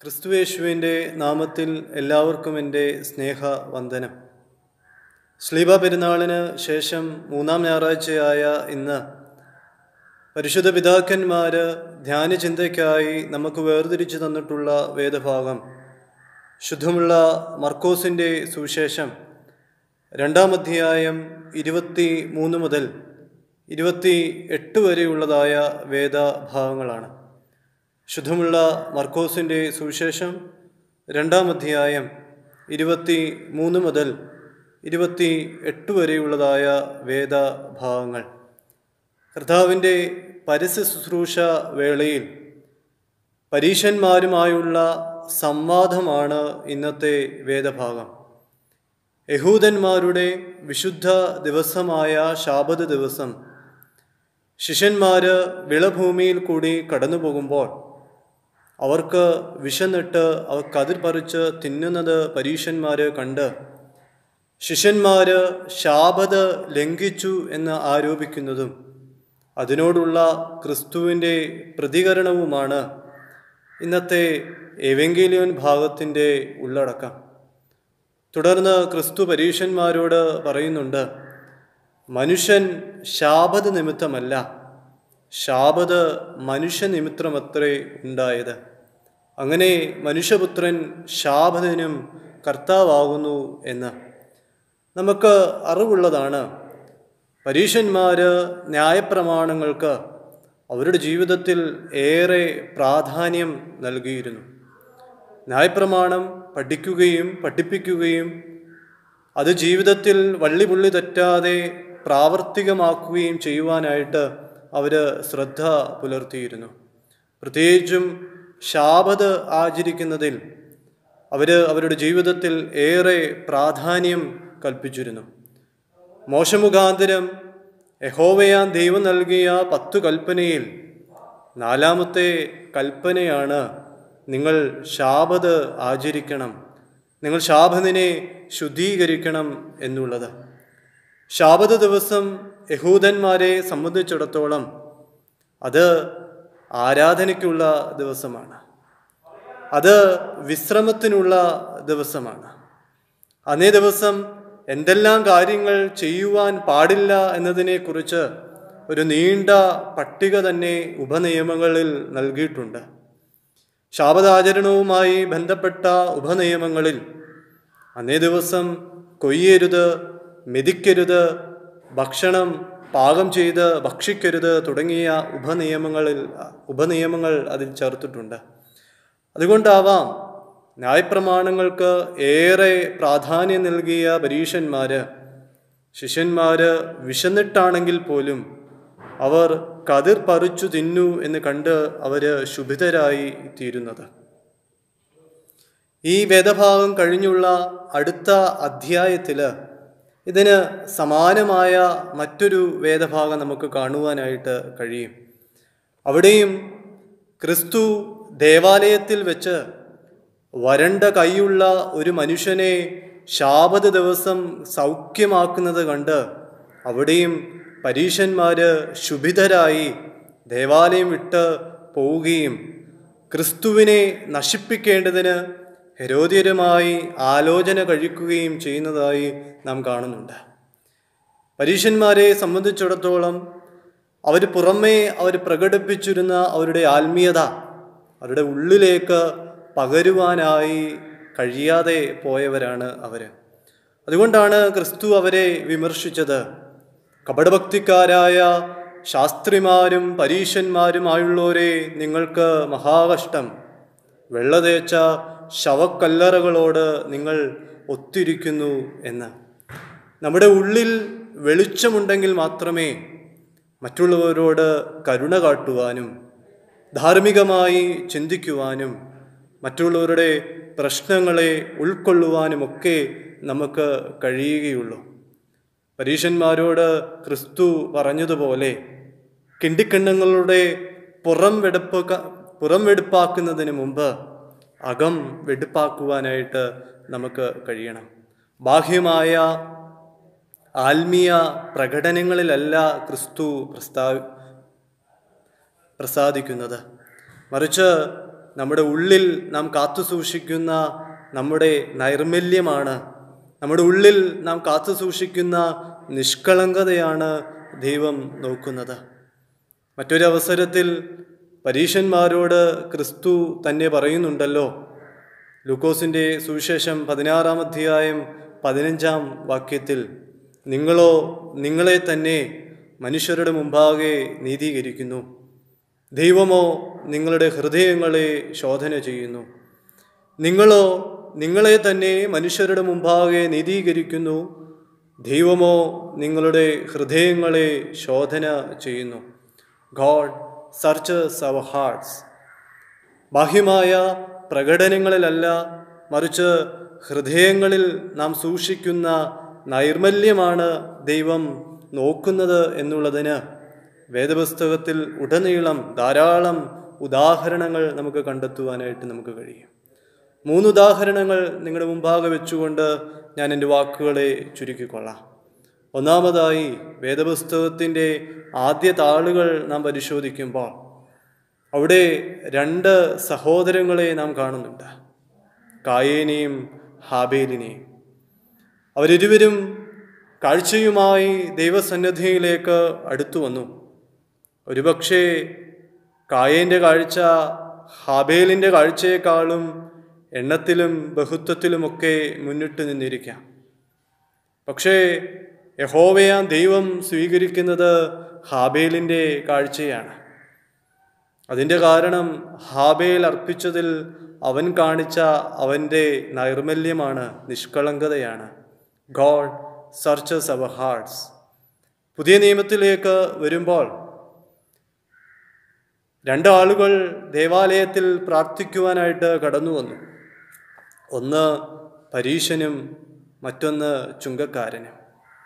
ക്രിസ്തുവേശുവിൻ്റെ നാമത്തിൽ എല്ലാവർക്കും എൻ്റെ സ്നേഹവന്ദനം സ്ലീബ പെരുന്നാളിന് ശേഷം മൂന്നാം ഞായറാഴ്ചയായ ഇന്ന് പരിശുദ്ധ പിതാക്കന്മാർ ധ്യാനചിന്തയ്ക്കായി നമുക്ക് വേർതിരിച്ചു തന്നിട്ടുള്ള വേദഭാഗം ശുദ്ധമുള്ള മർക്കോസിൻ്റെ സുവിശേഷം രണ്ടാം അധ്യായം ഇരുപത്തി മൂന്ന് മുതൽ ഇരുപത്തി എട്ട് വരെയുള്ളതായ വേദഭാഗങ്ങളാണ് ശുദ്ധമുള്ള മർക്കോസിൻ്റെ സുവിശേഷം രണ്ടാം അധ്യായം ഇരുപത്തി മൂന്ന് മുതൽ ഇരുപത്തി എട്ട് വരെയുള്ളതായ വേദഭാഗങ്ങൾ കർത്താവിൻ്റെ പരസ്യ ശുശ്രൂഷ വേളയിൽ പരീശന്മാരുമായുള്ള സംവാദമാണ് ഇന്നത്തെ വേദഭാഗം യഹൂദന്മാരുടെ വിശുദ്ധ ദിവസമായ ശാബത് ദിവസം ശിഷ്യന്മാർ വിളഭൂമിയിൽ കൂടി കടന്നു പോകുമ്പോൾ അവർക്ക് വിശന്നിട്ട് അവർ കതിർ പറിച്ച് തിന്നുന്നത് പരീശന്മാർ കണ്ട് ശിഷ്യന്മാർ ശാപത് ലംഘിച്ചു എന്ന് ആരോപിക്കുന്നതും അതിനോടുള്ള ക്രിസ്തുവിൻ്റെ പ്രതികരണവുമാണ് ഇന്നത്തെ എവെങ്കേലിയൻ ഭാഗത്തിൻ്റെ ഉള്ളടക്കം തുടർന്ന് ക്രിസ്തു പരീശന്മാരോട് പറയുന്നുണ്ട് മനുഷ്യൻ ശാപത് നിമിത്തമല്ല ശാപത് മനുഷ്യനിമിത്തമത്രേ ഉണ്ടായത് അങ്ങനെ മനുഷ്യപുത്രൻ ശാപതിനും കർത്താവാകുന്നു എന്ന് നമുക്ക് അറിവുള്ളതാണ് പരീശന്മാർ ന്യായപ്രമാണങ്ങൾക്ക് അവരുടെ ജീവിതത്തിൽ ഏറെ പ്രാധാന്യം നൽകിയിരുന്നു ന്യായപ്രമാണം പഠിക്കുകയും പഠിപ്പിക്കുകയും അത് ജീവിതത്തിൽ വള്ളിപുള്ളി തെറ്റാതെ പ്രാവർത്തികമാക്കുകയും ചെയ്യുവാനായിട്ട് അവർ ശ്രദ്ധ പുലർത്തിയിരുന്നു പ്രത്യേകിച്ചും ശാപത് ആചരിക്കുന്നതിൽ അവർ അവരുടെ ജീവിതത്തിൽ ഏറെ പ്രാധാന്യം കൽപ്പിച്ചിരുന്നു മോശമുഖാന്തരം യഹോവയാൻ ദൈവം നൽകിയ പത്തു കൽപ്പനയിൽ നാലാമത്തെ കൽപ്പനയാണ് നിങ്ങൾ ശാപത് ആചരിക്കണം നിങ്ങൾ ശാപതിനെ ശുദ്ധീകരിക്കണം എന്നുള്ളത് ശാപത് ദിവസം യഹൂദന്മാരെ സംബന്ധിച്ചിടത്തോളം അത് ആരാധനയ്ക്കുള്ള ദിവസമാണ് അത് വിശ്രമത്തിനുള്ള ദിവസമാണ് അന്നേ ദിവസം എന്തെല്ലാം കാര്യങ്ങൾ ചെയ്യുവാൻ പാടില്ല എന്നതിനെക്കുറിച്ച് ഒരു നീണ്ട പട്ടിക തന്നെ ഉപനിയമങ്ങളിൽ നൽകിയിട്ടുണ്ട് ശാപതാചരണവുമായി ബന്ധപ്പെട്ട ഉപനിയമങ്ങളിൽ അന്നേ ദിവസം കൊയ്യരുത് മെതിക്കരുത് ഭക്ഷണം പാകം ചെയ്ത് ഭക്ഷിക്കരുത് തുടങ്ങിയ ഉപനിയമങ്ങളിൽ ഉപനിയമങ്ങൾ അതിൽ ചേർത്തിട്ടുണ്ട് അതുകൊണ്ടാവാം ന്യായപ്രമാണങ്ങൾക്ക് ഏറെ പ്രാധാന്യം നൽകിയ പരീശന്മാർ ശിഷ്യന്മാർ വിശന്നിട്ടാണെങ്കിൽ പോലും അവർ കതിർ പറിച്ചു തിന്നു എന്ന് കണ്ട് അവർ ശുഭിതരായി തീരുന്നത് ഈ വേദഭാഗം കഴിഞ്ഞുള്ള അടുത്ത അധ്യായത്തിൽ ഇതിന് സമാനമായ മറ്റൊരു വേദഭാഗം നമുക്ക് കാണുവാനായിട്ട് കഴിയും അവിടെയും ക്രിസ്തു ദേവാലയത്തിൽ വെച്ച് വരണ്ട കൈയുള്ള ഒരു മനുഷ്യനെ ശാപത ദിവസം സൗഖ്യമാക്കുന്നത് കണ്ട് അവിടെയും പരീശന്മാർ ശുഭിതരായി ദേവാലയം വിട്ട് പോവുകയും ക്രിസ്തുവിനെ നശിപ്പിക്കേണ്ടതിന് ഹെരോദ്യരുമായി ആലോചന കഴിക്കുകയും ചെയ്യുന്നതായി നാം കാണുന്നുണ്ട് പരീശന്മാരെ സംബന്ധിച്ചിടത്തോളം അവർ പുറമേ അവർ പ്രകടിപ്പിച്ചിരുന്ന അവരുടെ ആത്മീയത അവരുടെ ഉള്ളിലേക്ക് പകരുവാനായി കഴിയാതെ പോയവരാണ് അവർ അതുകൊണ്ടാണ് ക്രിസ്തു അവരെ വിമർശിച്ചത് കപടഭക്തിക്കാരായ ശാസ്ത്രിമാരും പരീശന്മാരുമായുള്ളവരെ നിങ്ങൾക്ക് മഹാകഷ്ടം വെള്ളതേച്ച ശവക്കല്ലറകളോട് നിങ്ങൾ ഒത്തിരിക്കുന്നു എന്ന് നമ്മുടെ ഉള്ളിൽ വെളിച്ചമുണ്ടെങ്കിൽ മാത്രമേ മറ്റുള്ളവരോട് കരുണ കാട്ടുവാനും ധാർമ്മികമായി ചിന്തിക്കുവാനും മറ്റുള്ളവരുടെ പ്രശ്നങ്ങളെ ഉൾക്കൊള്ളുവാനുമൊക്കെ നമുക്ക് കഴിയുകയുള്ളൂ പരീശന്മാരോട് ക്രിസ്തു പറഞ്ഞതുപോലെ കിണ്ടിക്കിണ്ണങ്ങളുടെ പുറം വെടുപ്പ് പുറം വെടുപ്പാക്കുന്നതിന് മുമ്പ് അകം വെടുപ്പാക്കുവാനായിട്ട് നമുക്ക് കഴിയണം ബാഹ്യമായ ആത്മീയ പ്രകടനങ്ങളിലല്ല ക്രിസ്തു പ്രസ്താവി പ്രസാദിക്കുന്നത് മറിച്ച് നമ്മുടെ ഉള്ളിൽ നാം കാത്തു സൂക്ഷിക്കുന്ന നമ്മുടെ നൈർമല്യമാണ് നമ്മുടെ ഉള്ളിൽ നാം കാത്തു സൂക്ഷിക്കുന്ന നിഷ്കളങ്കതയാണ് ദൈവം നോക്കുന്നത് മറ്റൊരവസരത്തിൽ പരീശന്മാരോട് ക്രിസ്തു തന്നെ പറയുന്നുണ്ടല്ലോ ലൂക്കോസിൻ്റെ സുവിശേഷം പതിനാറാം അധ്യായം പതിനഞ്ചാം വാക്യത്തിൽ നിങ്ങളോ നിങ്ങളെ തന്നെ മനുഷ്യരുടെ മുമ്പാകെ നീതീകരിക്കുന്നു ദൈവമോ നിങ്ങളുടെ ഹൃദയങ്ങളെ ശോധന ചെയ്യുന്നു നിങ്ങളോ നിങ്ങളെ തന്നെ മനുഷ്യരുടെ മുമ്പാകെ നീതീകരിക്കുന്നു ദൈവമോ നിങ്ങളുടെ ഹൃദയങ്ങളെ ശോധന ചെയ്യുന്നു ഗോഡ് സർച്ചസ് അവർ ഹാർട്ട്സ് ബാഹ്യമായ പ്രകടനങ്ങളിലല്ല മറിച്ച് ഹൃദയങ്ങളിൽ നാം സൂക്ഷിക്കുന്ന നൈർമല്യമാണ് ദൈവം നോക്കുന്നത് എന്നുള്ളതിന് വേദപുസ്തകത്തിൽ ഉടനീളം ധാരാളം ഉദാഹരണങ്ങൾ നമുക്ക് കണ്ടെത്തുവാനായിട്ട് നമുക്ക് കഴിയും മൂന്ന് ഉദാഹരണങ്ങൾ നിങ്ങളുടെ മുമ്പാകെ വെച്ചുകൊണ്ട് ഞാൻ എൻ്റെ വാക്കുകളെ ചുരുക്കിക്കൊള്ളാം ഒന്നാമതായി വേദപുസ്തകത്തിൻ്റെ ആദ്യ താളുകൾ നാം പരിശോധിക്കുമ്പോൾ അവിടെ രണ്ട് സഹോദരങ്ങളെ നാം കാണുന്നുണ്ട് കായേനെയും ഹാബേലിനെയും അവരിരുവരും കാഴ്ചയുമായി ദൈവസന്നിധിയിലേക്ക് അടുത്തു വന്നു ഒരുപക്ഷെ കായേൻ്റെ കാഴ്ച ഹാബേലിൻ്റെ കാഴ്ചയെക്കാളും എണ്ണത്തിലും ബഹുത്വത്തിലുമൊക്കെ മുന്നിട്ട് നിന്നിരിക്കാം പക്ഷേ യഹോവയാ ദൈവം സ്വീകരിക്കുന്നത് ഹാബേലിൻ്റെ കാഴ്ചയാണ് അതിൻ്റെ കാരണം ഹാബേൽ അർപ്പിച്ചതിൽ അവൻ കാണിച്ച അവൻ്റെ നൈർമല്യമാണ് നിഷ്കളങ്കതയാണ് ഗോഡ് സർച്ചസ് അവർ ഹാർട്ട്സ് പുതിയ നിയമത്തിലേക്ക് വരുമ്പോൾ രണ്ടാളുകൾ ദേവാലയത്തിൽ പ്രാർത്ഥിക്കുവാനായിട്ട് കടന്നു വന്നു ഒന്ന് പരീശനും മറ്റൊന്ന് ചുങ്കക്കാരനും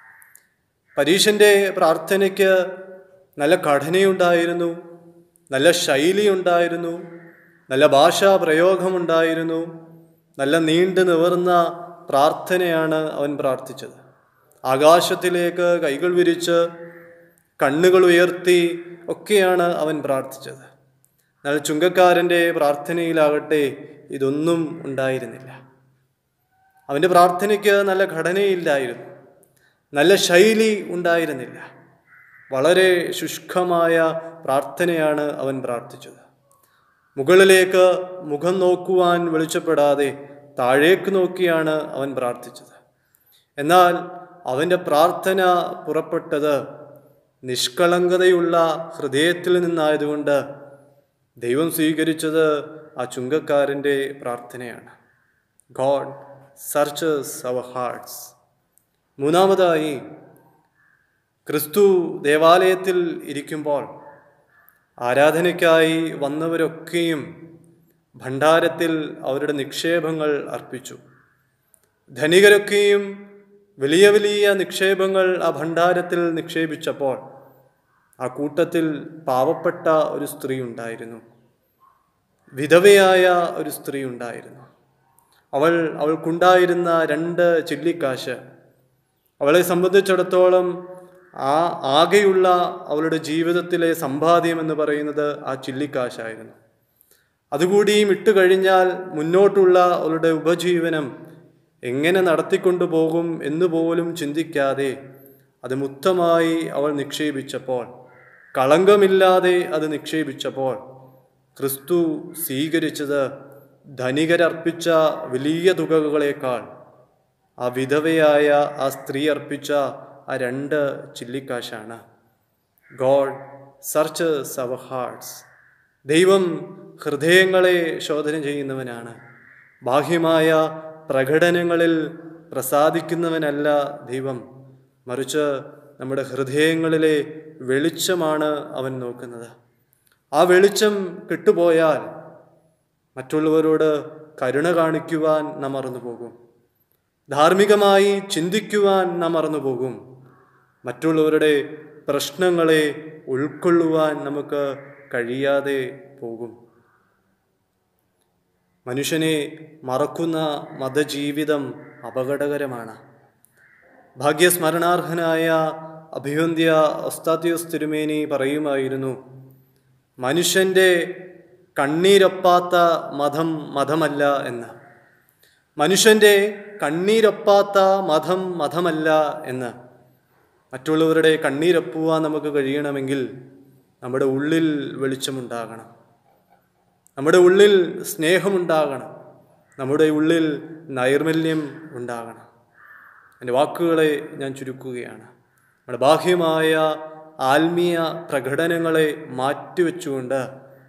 പരീശൻ്റെ പ്രാർത്ഥനയ്ക്ക് നല്ല ഘടനയുണ്ടായിരുന്നു നല്ല ശൈലിയുണ്ടായിരുന്നു നല്ല ഭാഷാ പ്രയോഗമുണ്ടായിരുന്നു നല്ല നീണ്ടു നിവർന്ന പ്രാർത്ഥനയാണ് അവൻ പ്രാർത്ഥിച്ചത് ആകാശത്തിലേക്ക് കൈകൾ വിരിച്ച് കണ്ണുകൾ ഉയർത്തി ഒക്കെയാണ് അവൻ പ്രാർത്ഥിച്ചത് എന്നാൽ ചുങ്കക്കാരൻ്റെ പ്രാർത്ഥനയിലാകട്ടെ ഇതൊന്നും ഉണ്ടായിരുന്നില്ല അവൻ്റെ പ്രാർത്ഥനയ്ക്ക് നല്ല ഘടനയില്ലായിരുന്നു നല്ല ശൈലി ഉണ്ടായിരുന്നില്ല വളരെ ശുഷ്കമായ പ്രാർത്ഥനയാണ് അവൻ പ്രാർത്ഥിച്ചത് മുകളിലേക്ക് മുഖം നോക്കുവാൻ വെളിച്ചപ്പെടാതെ താഴേക്ക് നോക്കിയാണ് അവൻ പ്രാർത്ഥിച്ചത് എന്നാൽ അവൻ്റെ പ്രാർത്ഥന പുറപ്പെട്ടത് നിഷ്കളങ്കതയുള്ള ഹൃദയത്തിൽ നിന്നായതുകൊണ്ട് ദൈവം സ്വീകരിച്ചത് ആ ചുങ്കക്കാരൻ്റെ പ്രാർത്ഥനയാണ് ഗോഡ് സർച്ചസ് അവർ ഹാർട്ട്സ് മൂന്നാമതായി ക്രിസ്തു ദേവാലയത്തിൽ ഇരിക്കുമ്പോൾ ആരാധനയ്ക്കായി വന്നവരൊക്കെയും ഭണ്ഡാരത്തിൽ അവരുടെ നിക്ഷേപങ്ങൾ അർപ്പിച്ചു ധനികരൊക്കെയും വലിയ വലിയ നിക്ഷേപങ്ങൾ ആ ഭണ്ഡാരത്തിൽ നിക്ഷേപിച്ചപ്പോൾ ആ കൂട്ടത്തിൽ പാവപ്പെട്ട ഒരു സ്ത്രീ ഉണ്ടായിരുന്നു വിധവയായ ഒരു സ്ത്രീ ഉണ്ടായിരുന്നു അവൾ അവൾക്കുണ്ടായിരുന്ന രണ്ട് ചില്ലിക്കാശ് അവളെ സംബന്ധിച്ചിടത്തോളം ആ ആകെയുള്ള അവളുടെ ജീവിതത്തിലെ സമ്പാദ്യം എന്ന് പറയുന്നത് ആ ചില്ലിക്കാശായിരുന്നു അതുകൂടിയും ഇട്ട് കഴിഞ്ഞാൽ മുന്നോട്ടുള്ള അവളുടെ ഉപജീവനം എങ്ങനെ നടത്തിക്കൊണ്ടു പോകും എന്ന് പോലും ചിന്തിക്കാതെ അത് മുക്തമായി അവൾ നിക്ഷേപിച്ചപ്പോൾ കളങ്കമില്ലാതെ അത് നിക്ഷേപിച്ചപ്പോൾ ക്രിസ്തു സ്വീകരിച്ചത് ധനികരർപ്പിച്ച വലിയ തുകകളേക്കാൾ ആ വിധവയായ ആ സ്ത്രീ അർപ്പിച്ച ആ രണ്ട് ചില്ലിക്കാശാണ് ഗോഡ് സർച്ചസ് അവർ ഹാർട്ട്സ് ദൈവം ഹൃദയങ്ങളെ ശോധന ചെയ്യുന്നവനാണ് ബാഹ്യമായ പ്രകടനങ്ങളിൽ പ്രസാദിക്കുന്നവനല്ല ദൈവം മറിച്ച് നമ്മുടെ ഹൃദയങ്ങളിലെ വെളിച്ചമാണ് അവൻ നോക്കുന്നത് ആ വെളിച്ചം കിട്ടുപോയാൽ മറ്റുള്ളവരോട് കരുണ കാണിക്കുവാൻ നാം മറന്നുപോകും ധാർമ്മികമായി ചിന്തിക്കുവാൻ നാം മറന്നുപോകും മറ്റുള്ളവരുടെ പ്രശ്നങ്ങളെ ഉൾക്കൊള്ളുവാൻ നമുക്ക് കഴിയാതെ പോകും മനുഷ്യനെ മറക്കുന്ന മതജീവിതം അപകടകരമാണ് ഭാഗ്യസ്മരണാർഹനായ അഭിവന്ധ്യ ഒസ്താത്യോസ് തിരുമേനി പറയുമായിരുന്നു മനുഷ്യൻ്റെ കണ്ണീരൊപ്പാത്ത മതം മതമല്ല എന്ന് മനുഷ്യൻ്റെ കണ്ണീരൊപ്പാത്ത മതം മതമല്ല എന്ന് മറ്റുള്ളവരുടെ കണ്ണീരൊപ്പുവാൻ നമുക്ക് കഴിയണമെങ്കിൽ നമ്മുടെ ഉള്ളിൽ വെളിച്ചമുണ്ടാകണം നമ്മുടെ ഉള്ളിൽ സ്നേഹമുണ്ടാകണം നമ്മുടെ ഉള്ളിൽ നൈർമല്യം ഉണ്ടാകണം എൻ്റെ വാക്കുകളെ ഞാൻ ചുരുക്കുകയാണ് നമ്മുടെ ബാഹ്യമായ ആത്മീയ പ്രകടനങ്ങളെ മാറ്റിവെച്ചുകൊണ്ട്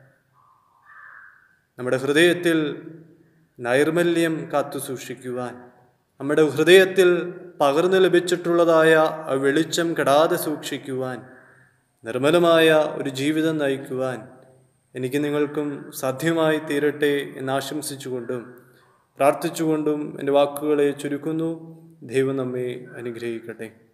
നമ്മുടെ ഹൃദയത്തിൽ നൈർമല്യം കാത്തു സൂക്ഷിക്കുവാൻ നമ്മുടെ ഹൃദയത്തിൽ പകർന്നു ലഭിച്ചിട്ടുള്ളതായ ആ വെളിച്ചം കെടാതെ സൂക്ഷിക്കുവാൻ നിർമ്മലമായ ഒരു ജീവിതം നയിക്കുവാൻ എനിക്ക് നിങ്ങൾക്കും സാധ്യമായി തീരട്ടെ എന്നാശംസിച്ചുകൊണ്ടും പ്രാർത്ഥിച്ചുകൊണ്ടും എൻ്റെ വാക്കുകളെ ചുരുക്കുന്നു ദൈവം നമ്മെ അനുഗ്രഹിക്കട്ടെ